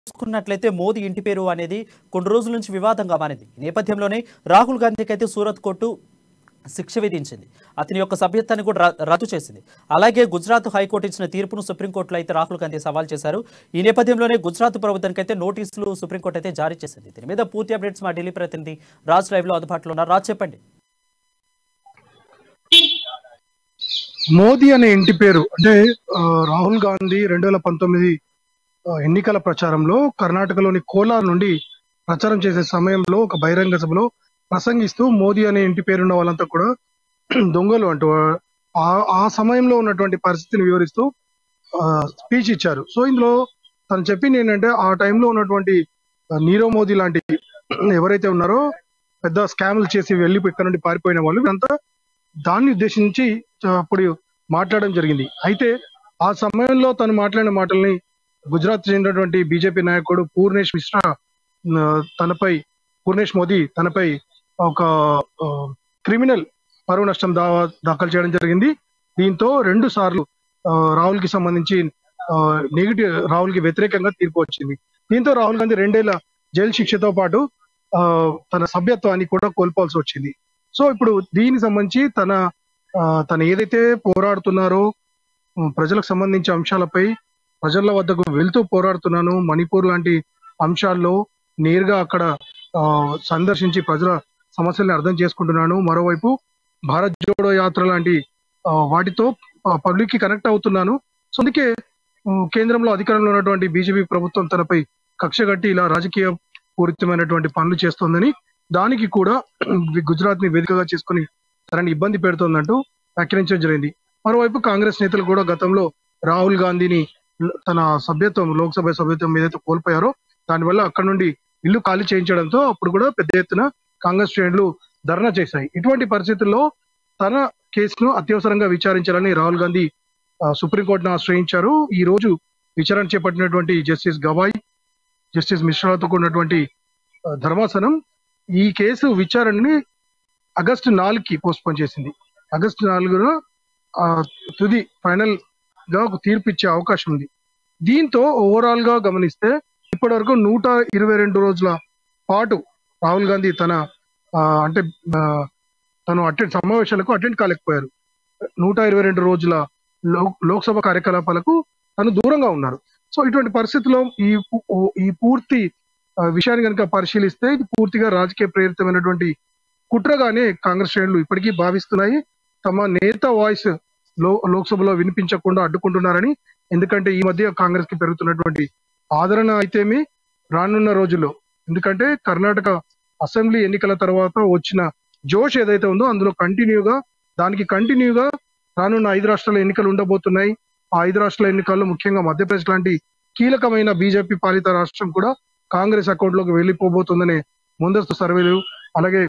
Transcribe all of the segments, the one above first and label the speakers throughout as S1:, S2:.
S1: చూసుకున్నట్లయితే మోదీ ఇంటి పేరు అనేది కొన్ని రోజుల నుంచి వివాదంగా మారింది ఈ నేపథ్యంలోనే రాహుల్ గాంధీకి అయితే సూరత్ కోర్టు శిక్ష విధించింది అతని యొక్క సభ్యత్వాన్ని కూడా ర- రద్దు చేసింది అలాగే గుజరాత్ హైకోర్టు ఇచ్చిన తీర్పును సుప్రీంకోర్టులో అయితే రాహుల్ గాంధీ సవాల్ చేశారు ఈ నేపథ్యంలోనే గుజరాత్ ప్రభుత్వానికి అయితే నోటీసులు సుప్రీంకోర్టు అయితే జారీ చేసింది దీని మీద పూర్తి అప్డేట్స్ మా ఢిల్లీ ప్రతినిధి రాజ్ లైవ్ లో అందుబాటులో ఉన్నారు రాజ్ చెప్పండి
S2: మోదీ అనే ఇంటి పేరు అంటే ఆ, రాహుల్ గాంధీ రెండు వేల పంతొమ్మిది ఆ, ఎన్నికల ప్రచారంలో కర్ణాటకలోని కోలార్ నుండి ప్రచారం చేసే సమయంలో ఒక బహిరంగ సభలో ప్రసంగిస్తూ మోదీ అనే ఇంటి పేరున్న వాళ్ళంతా కూడా దొంగలు అంటూ ఆ ఆ సమయంలో ఉన్నటువంటి పరిస్థితిని వివరిస్తూ స్పీచ్ ఇచ్చారు సో ఇందులో తను చెప్పింది ఏంటంటే ఆ టైంలో ఉన్నటువంటి ఆ, నీరవ్ మోదీ లాంటి ఎవరైతే ఉన్నారో పెద్ద స్కామ్లు చేసి వెళ్ళి ఇక్కడ నుండి పారిపోయిన వాళ్ళు వీళ్ళంతా దాన్ని ఉద్దేశించి చ- అప్పుడు మాట్లాడడం జరిగింది అయితే ఆ సమయంలో తను మాట్లాడిన మాటల్ని గుజరాత్ చెందినటువంటి బీజేపీ నాయకుడు పూర్ణేష్ మిశ్రా ఆ, తనపై పూర్ణేష్ మోదీ తనపై ఒక ఆ, క్రిమినల్ పరువు నష్టం దావా దాఖలు చేయడం జరిగింది దీంతో రెండు సార్లు ఆ, రాహుల్ కి సంబంధించి నెగిటివ్ రాహుల్ కి వ్యతిరేకంగా తీర్పు వచ్చింది దీంతో రాహుల్ గాంధీ రెండేళ్ల జైలు శిక్షతో పాటు ఆ, తన సభ్యత్వాన్ని కూడా కోల్పోవాల్సి వచ్చింది సో ఇప్పుడు దీనికి సంబంధించి తన ఆ, తను ఏదైతే పోరాడుతున్నారో ఉమ్, ప్రజలకు సంబంధించిన అంశాలపై ప్రజల వద్దకు వెళ్తూ పోరాడుతున్నాను మణిపూర్ లాంటి అంశాల్లో నేరుగా అక్కడ ఆ, సందర్శించి ప్రజల సమస్యల్ని అర్థం చేసుకుంటున్నాను మరోవైపు భారత్ జోడో యాత్ర లాంటి ఆ, వాటితో పబ్లిక్ కి కనెక్ట్ అవుతున్నాను సో అందుకే ఉమ్, కేంద్రంలో అధికారంలో ఉన్నటువంటి బీజేపీ ప్రభుత్వం తనపై కక్ష కట్టి ఇలా రాజకీయ పూరితమైనటువంటి పనులు చేస్తోందని దానికి కూడా గుజరాత్ ని వేదికగా చేసుకుని తనని ఇబ్బంది పెడుతోందంటూ వ్యాఖ్యానించడం జరిగింది మరోవైపు కాంగ్రెస్ నేతలు కూడా గతంలో రాహుల్ గాంధీని తన సభ్యత్వం లోక్సభ సభ్యత్వం ఏదైతే కోల్పోయారో దానివల్ల అక్కడ నుండి ఇల్లు ఖాళీ చేయించడంతో అప్పుడు కూడా పెద్ద ఎత్తున కాంగ్రెస్ శ్రేణులు ధర్నా చేశాయి ఇటువంటి పరిస్థితుల్లో తన కేసును అత్యవసరంగా విచారించాలని రాహుల్ గాంధీ ఆ, సుప్రీంకోర్టును ఆశ్రయించారు ఈ రోజు విచారణ చేపట్టినటువంటి జస్టిస్ గవాయ్ జస్టిస్ మిశ్రాతో కూడినటువంటి ఆ, ధర్మాసనం ఈ కేసు విచారణని ఆగస్టు నాలుగుకి పోస్ట్పోన్ చేసింది ఆగస్టు నాలుగున ఆ, తుది ఫైనల్ గా ఒక తీర్పు ఇచ్చే అవకాశం ఉంది దీంతో ఓవరాల్ గా గమనిస్తే ఇప్పటి వరకు నూట ఇరవై రెండు రోజుల పాటు రాహుల్ గాంధీ తన ఆ, అంటే ఆ, తను అటెండ్ సమావేశాలకు అటెండ్ కాలేకపోయారు నూట ఇరవై రెండు రోజుల లో- లోక్సభ కార్యకలాపాలకు తను దూరంగా ఉన్నారు సో ఇటువంటి పరిస్థితుల్లో ఈ పు- ఓ- ఈ పూర్తి ఆ, విషయాన్ని కనుక పరిశీలిస్తే ఇది పూర్తిగా రాజకీయ ప్రేరితమైనటువంటి కుట్రగానే కాంగ్రెస్ శ్రేణులు ఇప్పటికీ భావిస్తున్నాయి తమ నేత వాయిస్ లో లోక్సభలో వినిపించకుండా అడ్డుకుంటున్నారని ఎందుకంటే ఈ మధ్య కాంగ్రెస్ కి పెరుగుతున్నటువంటి ఆదరణ అయితేమి రానున్న రోజుల్లో ఎందుకంటే కర్ణాటక అసెంబ్లీ ఎన్నికల తర్వాత వచ్చిన జోష్ ఏదైతే ఉందో అందులో కంటిన్యూగా దానికి కంటిన్యూగా రానున్న ఐదు రాష్ట్రాల ఎన్నికలు ఉండబోతున్నాయి ఆ ఐదు రాష్ట్రాల ఎన్నికల్లో ముఖ్యంగా మధ్యప్రదేశ్ లాంటి కీలకమైన బీజేపీ పాలిత రాష్ట్రం కూడా కాంగ్రెస్ అకౌంట్ లోకి వెళ్ళిపోబోతుందనే ముందస్తు సర్వేలు అలాగే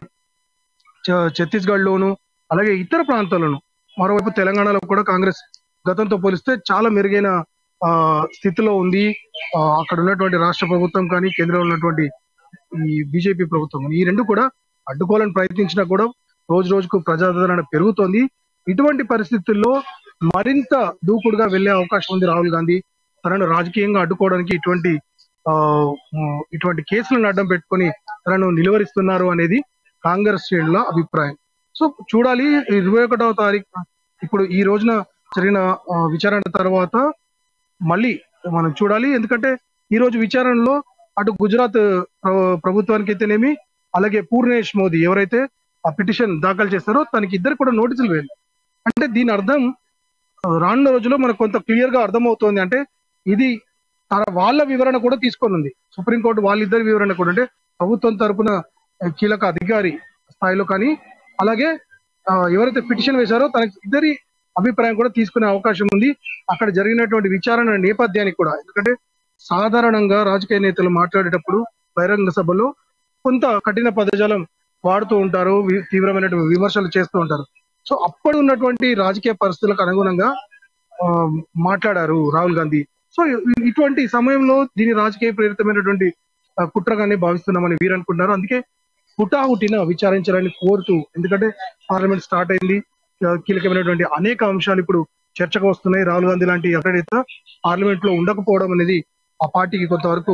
S2: చ- ఛత్తీస్గఢ్ లోను అలాగే ఇతర ప్రాంతాల్లోను మరోవైపు తెలంగాణలో కూడా కాంగ్రెస్ గతంతో పోలిస్తే చాలా మెరుగైన ఆ, స్థితిలో ఉంది ఆ, అక్కడ ఉన్నటువంటి రాష్ట్ర ప్రభుత్వం కానీ కేంద్రంలో ఉన్నటువంటి ఈ బీజేపీ ప్రభుత్వం ఈ రెండు కూడా అడ్డుకోవాలని ప్రయత్నించినా కూడా రోజు రోజుకు ప్రజాదరణ పెరుగుతోంది ఇటువంటి పరిస్థితుల్లో మరింత దూకుడుగా వెళ్లే అవకాశం ఉంది రాహుల్ గాంధీ తనను రాజకీయంగా అడ్డుకోవడానికి ఇటువంటి ఆ ఉమ్, ఇటువంటి కేసులను అడ్డం పెట్టుకొని తనను నిలువరిస్తున్నారు అనేది కాంగ్రెస్ శ్రేణుల అభిప్రాయం సో చూడాలి ఇరవై ఒకటవ తారీఖు ఇప్పుడు ఈ రోజున జరిగిన ఆ, విచారణ తర్వాత మళ్ళీ మనం చూడాలి ఎందుకంటే ఈ రోజు విచారణలో అటు గుజరాత్ ప్ర- ప్రభుత్వానికి అయితేనేమి అలాగే పూర్ణేష్ మోదీ ఎవరైతే ఆ పిటిషన్ దాఖలు చేస్తారో తనకి ఇద్దరు కూడా నోటీసులు వేయాలి అంటే దీని అర్థం ఆ, రానున్న రోజుల్లో మనకు కొంత క్లియర్ గా అర్థమవుతోంది అంటే ఇది తన వాళ్ళ వివరణ కూడా తీసుకొని ఉంది సుప్రీంకోర్టు వాళ్ళిద్దరి వివరణ కూడా అంటే ప్రభుత్వం తరపున ఆ, కీలక అధికారి స్థాయిలో కానీ అలాగే ఆ, ఎవరైతే పిటిషన్ వేశారో తనకి ఇద్దరి అభిప్రాయం కూడా తీసుకునే అవకాశం ఉంది అక్కడ జరిగినటువంటి విచారణ నేపథ్యానికి కూడా ఎందుకంటే సాధారణంగా రాజకీయ నేతలు మాట్లాడేటప్పుడు బహిరంగ సభలో కొంత కఠిన పదజాలం వాడుతూ ఉంటారు వి- తీవ్రమైనటువంటి విమర్శలు చేస్తూ ఉంటారు సో అప్పుడు ఉన్నటువంటి రాజకీయ పరిస్థితులకు అనుగుణంగా ఆ, మాట్లాడారు రాహుల్ గాంధీ సో ఇ- ఇటువంటి సమయంలో దీని రాజకీయ ప్రేరితమైనటువంటి ఆ, కుట్రగానే భావిస్తున్నామని వీరు అనుకుంటున్నారు అందుకే హుటాహుటిన విచారించాలని కోరుతూ ఎందుకంటే పార్లమెంట్ స్టార్ట్ అయింది ఆ, కీలకమైనటువంటి అనేక అంశాలు ఇప్పుడు చర్చకు వస్తున్నాయి రాహుల్ గాంధీ లాంటి అగ్రనేత పార్లమెంట్ లో ఉండకపోవడం అనేది ఆ పార్టీకి కొంతవరకు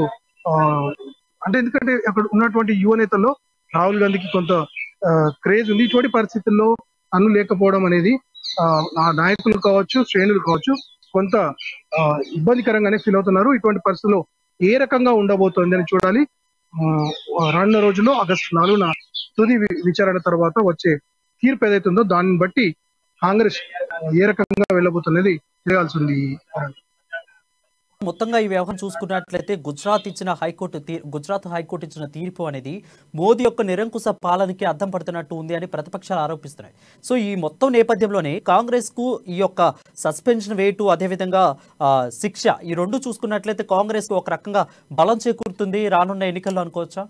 S2: ఆ, అంటే ఎందుకంటే అక్కడ ఉన్నటువంటి యువ నేతల్లో రాహుల్ గాంధీకి కొంత క్రేజ్ ఉంది ఇటువంటి పరిస్థితుల్లో తను లేకపోవడం అనేది ఆ, ఆ నాయకులు కావచ్చు శ్రేణులు కావచ్చు కొంత ఆ, ఇబ్బందికరంగానే ఫీల్ అవుతున్నారు ఇటువంటి పరిస్థితుల్లో ఏ రకంగా ఉండబోతోంది అని చూడాలి ఆ, రానున్న రోజుల్లో ఆగస్టు నాలుగున తుది వి- విచారణ తర్వాత వచ్చే తీర్పు ఏదైతుందో దాన్ని బట్టి కాంగ్రెస్ ఏ రకంగా వెళ్ళబోతున్నది తెలియాల్సి ఉంది
S1: మొత్తంగా ఈ వ్యవహారం చూసుకున్నట్లయితే గుజరాత్ ఇచ్చిన హైకోర్టు తీ- గుజరాత్ హైకోర్టు ఇచ్చిన తీర్పు అనేది మోదీ యొక్క నిరంకుశ పాలనకి అద్దం పడుతున్నట్టు ఉంది అని ప్రతిపక్షాలు ఆరోపిస్తున్నాయి సో ఈ మొత్తం నేపథ్యంలోనే కాంగ్రెస్ కు ఈ యొక్క సస్పెన్షన్ వేటు అదేవిధంగా ఆ, శిక్ష ఈ రెండు చూసుకున్నట్లయితే కాంగ్రెస్ కు ఒక రకంగా బలం చేకూరుతుంది రానున్న ఎన్నికల్లో అనుకోవచ్చా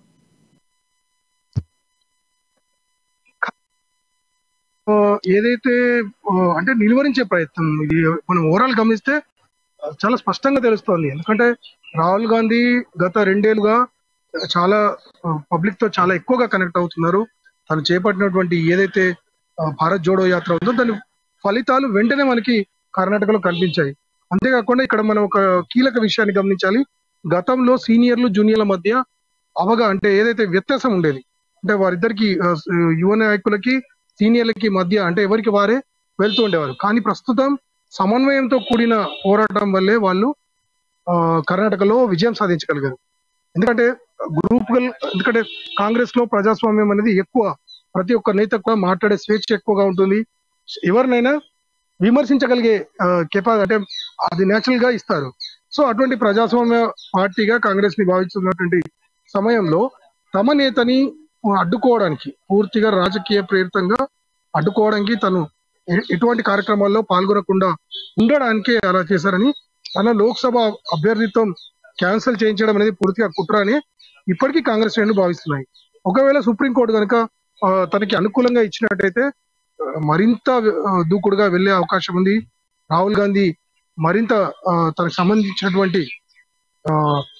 S2: ఆ, ఏదైతే ఆ, అంటే నిలువరించే ప్రయత్నం ఇది మనం ఓవరాల్ గమనిస్తే ఆ, చాలా స్పష్టంగా తెలుస్తోంది ఎందుకంటే రాహుల్ గాంధీ గత రెండేళ్లుగా చాలా పబ్లిక్ తో చాలా ఎక్కువగా కనెక్ట్ అవుతున్నారు తను చేపట్టినటువంటి ఏదైతే ఆ, భారత్ జోడో యాత్ర ఉందో దాని ఫలితాలు వెంటనే మనకి కర్ణాటకలో కనిపించాయి అంతేకాకుండా ఇక్కడ మనం ఒక కీలక విషయాన్ని గమనించాలి గతంలో సీనియర్లు జూనియర్ల మధ్య అవగా అంటే ఏదైతే వ్యత్యాసం ఉండేది అంటే వారిద్దరికి ఆ, యువ నాయకులకి సీనియర్లకి మధ్య అంటే ఎవరికి వారే వెళ్తూ ఉండేవారు కానీ ప్రస్తుతం సమన్వయంతో కూడిన పోరాటం వల్లే వాళ్ళు ఆ, కర్ణాటకలో విజయం సాధించగలిగారు ఎందుకంటే గ్రూప్ ఎందుకంటే కాంగ్రెస్ లో ప్రజాస్వామ్యం అనేది ఎక్కువ ప్రతి ఒక్క నేత కూడా మాట్లాడే స్వేచ్ఛ ఎక్కువగా ఉంటుంది ఎవరినైనా విమర్శించగలిగే కెపా అంటే అది నేచురల్ గా ఇస్తారు సో అటువంటి ప్రజాస్వామ్య పార్టీగా కాంగ్రెస్ ని భావిస్తున్నటువంటి సమయంలో తమ నేతని అడ్డుకోవడానికి పూర్తిగా రాజకీయ ప్రేరితంగా అడ్డుకోవడానికి తను ఎ- ఎటువంటి కార్యక్రమాల్లో పాల్గొనకుండా ఉండడానికి అలా చేశారని తన లోక్సభ అభ్యర్థిత్వం క్యాన్సిల్ చేయించడం అనేది పూర్తిగా కుట్ర అని ఇప్పటికీ కాంగ్రెస్ శ్రేణులు భావిస్తున్నాయి ఒకవేళ సుప్రీంకోర్టు కనుక ఆ, తనకి అనుకూలంగా ఇచ్చినట్టయితే ఆ, మరింత ఆ, దూకుడుగా వెళ్లే అవకాశం ఉంది రాహుల్ గాంధీ మరింత ఆ, తనకు సంబంధించినటువంటి ఆ,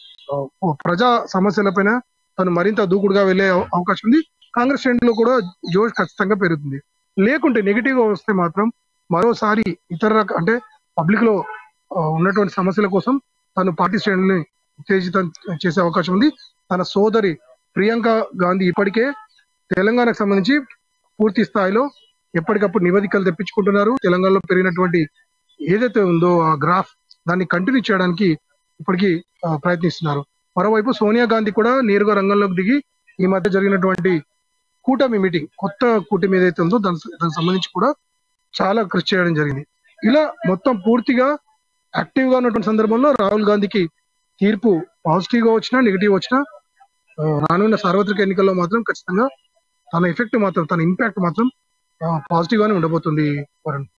S2: ఆ, ప్రజా సమస్యలపైన తను మరింత దూకుడుగా వెళ్లే అవ- అవకాశం ఉంది కాంగ్రెస్ శ్రేణుల్లో కూడా జోష్ ఖచ్చితంగా పెరుగుతుంది లేకుంటే నెగిటివ్ గా వస్తే మాత్రం మరోసారి ఇతర రక- అంటే పబ్లిక్ లో ఆ, ఉన్నటువంటి సమస్యల కోసం తను పార్టీ శ్రేణుల్ని ఉత్తేజితం చేసే అవకాశం ఉంది తన సోదరి ప్రియాంక గాంధీ ఇప్పటికే తెలంగాణకు సంబంధించి పూర్తి స్థాయిలో ఎప్పటికప్పుడు నివేదికలు తెప్పించుకుంటున్నారు తెలంగాణలో పెరిగినటువంటి ఏదైతే ఉందో ఆ గ్రాఫ్ దాన్ని కంటిన్యూ చేయడానికి ఇప్పటికీ ఆ, ప్రయత్నిస్తున్నారు మరోవైపు సోనియా గాంధీ కూడా నేరుగా రంగంలోకి దిగి ఈ మధ్య జరిగినటువంటి కూటమి మీటింగ్ కొత్త కూటమి ఏదైతే ఉందో దాని దానికి సంబంధించి కూడా చాలా కృషి చేయడం జరిగింది ఇలా మొత్తం పూర్తిగా యాక్టివ్ గా ఉన్నటువంటి సందర్భంలో రాహుల్ గాంధీకి తీర్పు పాజిటివ్ గా వచ్చినా నెగిటివ్ వచ్చినా ఆ, రానున్న సార్వత్రిక ఎన్నికల్లో మాత్రం ఖచ్చితంగా తన ఎఫెక్ట్ మాత్రం తన ఇంపాక్ట్ మాత్రం పాజిటివ్ గానే ఉండబోతుంది వరుణ్